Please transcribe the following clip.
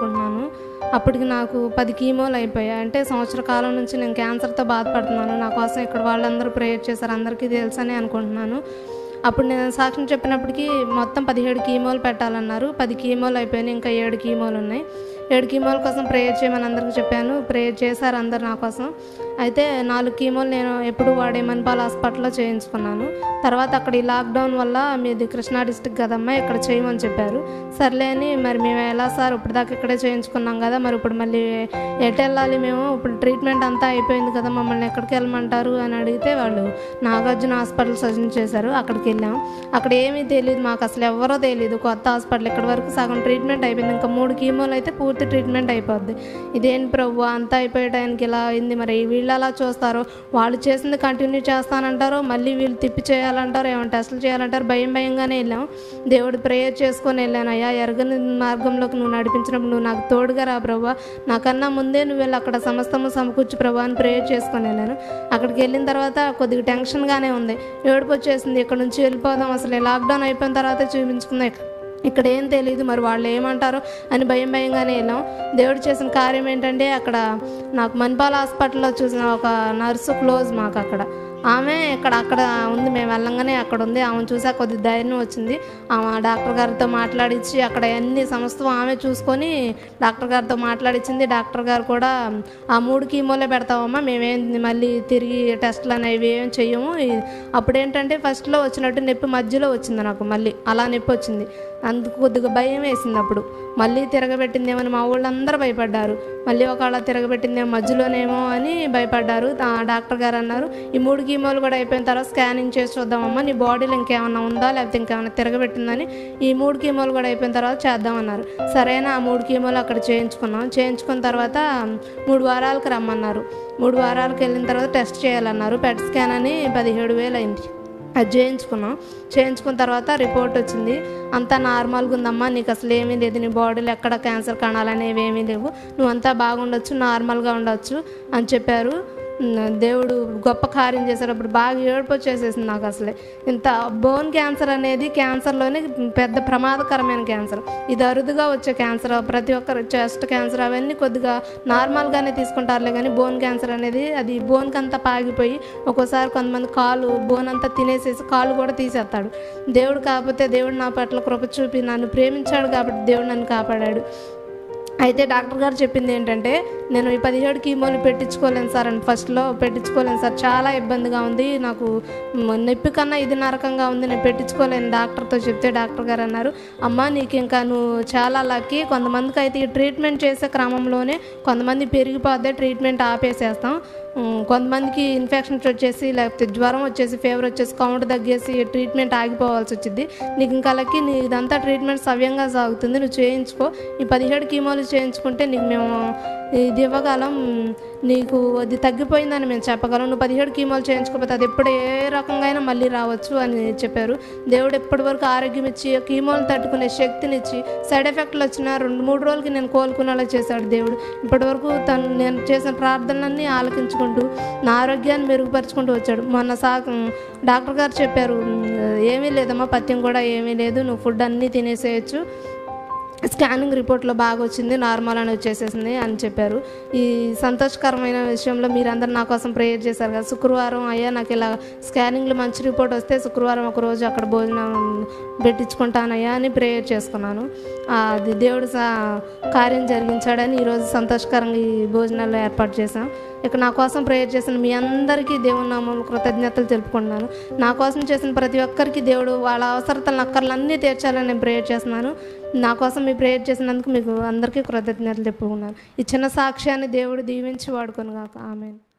అనుకుంటున్నాను అప్పటికి నాకు పది కీమోలు అయిపోయాయి అంటే సంవత్సర కాలం నుంచి నేను క్యాన్సర్తో బాధపడుతున్నాను నా కోసం ఇక్కడ వాళ్ళందరూ ప్రేయర్ చేశారు అందరికీ తెలుసని అనుకుంటున్నాను అప్పుడు నేను సాక్ష్యం చెప్పినప్పటికీ మొత్తం పదిహేడు కీమోలు పెట్టాలన్నారు పది కీమోలు అయిపోయినాయి ఇంకా ఏడు కీమోలు ఉన్నాయి ఏడు కీమోల కోసం ప్రేయర్ చేయమని అందరికీ చెప్పాను ప్రేయర్ చేశారు అందరు నా కోసం అయితే నాలుగు కీమోలు నేను ఎప్పుడు వాడే మన్పాల్ హాస్పిటల్లో చేయించుకున్నాను తర్వాత అక్కడ ఈ లాక్డౌన్ వల్ల మీది కృష్ణా డిస్టిక్ కదమ్మా ఇక్కడ చేయమని చెప్పారు సర్లే అని మరి మేము ఎలా సార్ ఇప్పుడు దాకా ఇక్కడే చేయించుకున్నాం కదా మరి ఇప్పుడు మళ్ళీ ఎటు వెళ్ళాలి మేము ఇప్పుడు ట్రీట్మెంట్ అంతా అయిపోయింది కదా మమ్మల్ని ఎక్కడికి వెళ్ళమంటారు అని అడిగితే వాళ్ళు నాగార్జున హాస్పిటల్ సజెస్ట్ చేశారు అక్కడికి వెళ్ళాం అక్కడ ఏమీ తెలియదు మాకు అసలు ఎవరో తెలియదు కొత్త హాస్పిటల్ ఇక్కడ వరకు సగం ట్రీట్మెంట్ అయిపోయింది ఇంకా మూడు కీమోలు అయితే పూర్తి ట్రీట్మెంట్ అయిపోద్ది ఇదేంటి ప్రభు అంతా అయిపోయే టైంకి ఇలా అయింది మరి వీళ్ళు అలా చూస్తారో వాళ్ళు చేసింది కంటిన్యూ చేస్తానంటారో మళ్ళీ వీళ్ళు తిప్పి చేయాలంటారు ఏమైనా టెస్టులు చేయాలంటారు భయం భయంగానే వెళ్ళాం దేవుడు ప్రేయర్ చేసుకొని వెళ్ళాను అయ్యా ఎరగని మార్గంలోకి నువ్వు నడిపించినప్పుడు నువ్వు నాకు తోడుగా రా ప్రభా నాకన్నా ముందే నువ్వు వెళ్ళి అక్కడ సమస్తము సమకూర్చు ప్రభా అని ప్రేయర్ చేసుకొని వెళ్ళాను అక్కడికి వెళ్ళిన తర్వాత కొద్దిగా టెన్షన్గానే ఉంది ఏడుపు వచ్చేసింది ఇక్కడ నుంచి వెళ్ళిపోదాం అసలు లాక్డౌన్ అయిపోయిన తర్వాత చూపించుకుందాం ఇక్కడ ఇక్కడ ఏం తెలియదు మరి వాళ్ళు ఏమంటారో అని భయం భయంగానే వెళ్ళాం దేవుడు చేసిన కార్యం ఏంటంటే అక్కడ నాకు మన్పాల్ హాస్పిటల్లో చూసిన ఒక నర్సు క్లోజ్ మాకు అక్కడ ఆమె ఇక్కడ అక్కడ ఉంది మేము వెళ్ళంగానే అక్కడ ఉంది ఆమెను చూసా కొద్ది ధైర్యం వచ్చింది ఆమె డాక్టర్ గారితో మాట్లాడించి అక్కడ అన్ని సమస్తం ఆమె చూసుకొని డాక్టర్ గారితో మాట్లాడించింది డాక్టర్ గారు కూడా ఆ మూడు కీమోలే పెడతామమ్మా మేమేం మళ్ళీ తిరిగి టెస్ట్లు అనేవి ఏం చెయ్యము ఈ- అప్పుడేంటంటే ఫస్ట్లో వచ్చినట్టు నొప్పి మధ్యలో వచ్చింది నాకు మళ్ళీ అలా నొప్పి వచ్చింది అందుకు కొద్దిగా భయం వేసింది అప్పుడు మళ్ళీ తిరగబెట్టిందేమని మా వాళ్ళందరూ భయపడ్డారు మళ్ళీ ఒకవేళ తిరగబెట్టిందేమో మధ్యలోనేమో అని భయపడ్డారు ఆ డాక్టర్ గారు అన్నారు ఈ మూడు కీమోలు కూడా అయిపోయిన తర్వాత స్కానింగ్ చేసి చూద్దామమ్మా నీ బాడీలో ఇంకేమన్నా ఉందా లేకపోతే ఇంకేమైనా తిరగబెట్టిందని ఈ మూడు కీమోలు కూడా అయిపోయిన తర్వాత చేద్దామన్నారు సరైన ఆ మూడు కీమోలు అక్కడ చేయించుకున్నాం చేయించుకున్న తర్వాత మూడు వారాలకు రమ్మన్నారు మూడు వారాలకు వెళ్ళిన తర్వాత టెస్ట్ చేయాలన్నారు పెట్ స్కాన్ అని పదిహేడు వేలు అయింది అది చేయించుకున్నాం చేయించుకున్న తర్వాత రిపోర్ట్ వచ్చింది అంతా నార్మల్గా ఉందమ్మా నీకు అసలు ఏమీ లేదు నీ బాడీలో ఎక్కడ క్యాన్సర్ కణాలు అనేవి ఏమీ లేవు నువ్వంతా బాగుండొచ్చు నార్మల్గా ఉండొచ్చు అని చెప్పారు ఉమ్, దేవుడు గొప్ప కార్యం చేసేటప్పుడు బాగా ఏడుపు వచ్చేసేసింది నాకు అసలే ఇంత బోన్ క్యాన్సర్ అనేది క్యాన్సర్లోనే పెద్ద ప్రమాదకరమైన క్యాన్సర్ ఇది అరుదుగా వచ్చే క్యాన్సర్ ప్రతి ఒక్కరు చెస్ట్ క్యాన్సర్ అవన్నీ కొద్దిగా నార్మల్గానే తీసుకుంటారులే కానీ బోన్ క్యాన్సర్ అనేది అది బోన్కి అంతా పాగిపోయి ఒక్కోసారి కొంతమంది కాలు బోన్ అంతా తినేసేసి కాలు కూడా తీసేస్తాడు దేవుడు కాకపోతే దేవుడు నా పట్ల కృప చూపి నన్ను ప్రేమించాడు కాబట్టి దేవుడు నన్ను కాపాడాడు అయితే డాక్టర్ గారు చెప్పింది ఏంటంటే నేను ఈ పదిహేడు కీమోలు పెట్టించుకోలేను సార్ అని ఫస్ట్లో పెట్టించుకోలేను సార్ చాలా ఇబ్బందిగా ఉంది నాకు మ- నొప్పి కన్నా ఇది నరకంగా ఉంది నేను పెట్టించుకోలేను డాక్టర్తో చెప్తే డాక్టర్ గారు అన్నారు అమ్మ నీకు ఇంకా నువ్వు చాలా లక్కీ కొంతమందికి అయితే ఈ ట్రీట్మెంట్ చేసే క్రమంలోనే కొంతమంది పెరిగిపోద్దే ట్రీట్మెంట్ ఆపేసేస్తాం ఉమ్, కొంతమందికి ఇన్ఫెక్షన్స్ వచ్చేసి లేకపోతే జ్వరం వచ్చేసి ఫీవర్ వచ్చేసి కౌంట్ తగ్గేసి ట్రీట్మెంట్ ఆగిపోవాల్సి వచ్చింది నీకు ఇంకా లక్కీ నీ ఇదంతా ట్రీట్మెంట్ సవ్యంగా సాగుతుంది నువ్వు చేయించుకో ఈ పదిహేడు కీమోలు చేయించుకుంటే నీకు మేము ఇది ఇవ్వగలం నీకు అది తగ్గిపోయిందని మేము చెప్పగలం నువ్వు పదిహేడు కీమోలు చేయించుకోకపోతే అది ఎప్పుడు ఏ రకంగా అయినా మళ్ళీ రావచ్చు అని చెప్పారు దేవుడు ఎప్పటి వరకు ఆరోగ్యం ఇచ్చి కీమోలు తట్టుకునే శక్తినిచ్చి సైడ్ ఎఫెక్ట్లు వచ్చిన రెండు మూడు రోజులకి నేను కోలుకునేలా చేశాడు దేవుడు ఇప్పటి వరకు తను నేను చేసిన ప్రార్థనలన్నీ ఆలకించుకుంటూ నా ఆరోగ్యాన్ని మెరుగుపరుచుకుంటూ వచ్చాడు మొన్న సా డాక్టర్ గారు చెప్పారు ఏమీ లేదమ్మా పథ్యం కూడా ఏమీ లేదు నువ్వు ఫుడ్ అన్నీ తినేసేయచ్చు స్కానింగ్ రిపోర్ట్లో బాగా వచ్చింది నార్మల్ అని వచ్చేసేసింది అని చెప్పారు ఈ సంతోషకరమైన విషయంలో మీరందరూ నా కోసం ప్రేయర్ చేశారు కదా శుక్రవారం అయ్యా నాకు ఇలా స్కానింగ్లో మంచి రిపోర్ట్ వస్తే శుక్రవారం ఒక రోజు అక్కడ భోజనం పెట్టించుకుంటానయ్యా అని ప్రేయర్ చేసుకున్నాను ఆ, అది దేవుడు సా కార్యం జరిగించాడని ఈరోజు సంతోషకరంగా ఈ భోజనాలు ఏర్పాటు చేశాం ఇక నా కోసం ప్రేయర్ చేసిన మీ అందరికీ దేవుని నామం కృతజ్ఞతలు తెలుపుకుంటున్నాను నా కోసం చేసిన ప్రతి ఒక్కరికి దేవుడు వాళ్ళ అవసరతలను అక్కర్లన్నీ తీర్చాలని నేను ప్రేయర్ చేస్తున్నాను నా కోసం మీ ప్రేయర్ చేసినందుకు మీకు అందరికీ కృతజ్ఞతలు చెప్పుకున్నాను ఈ చిన్న సాక్ష్యాన్ని దేవుడు దీవించి వాడుకొని కాక ఆమె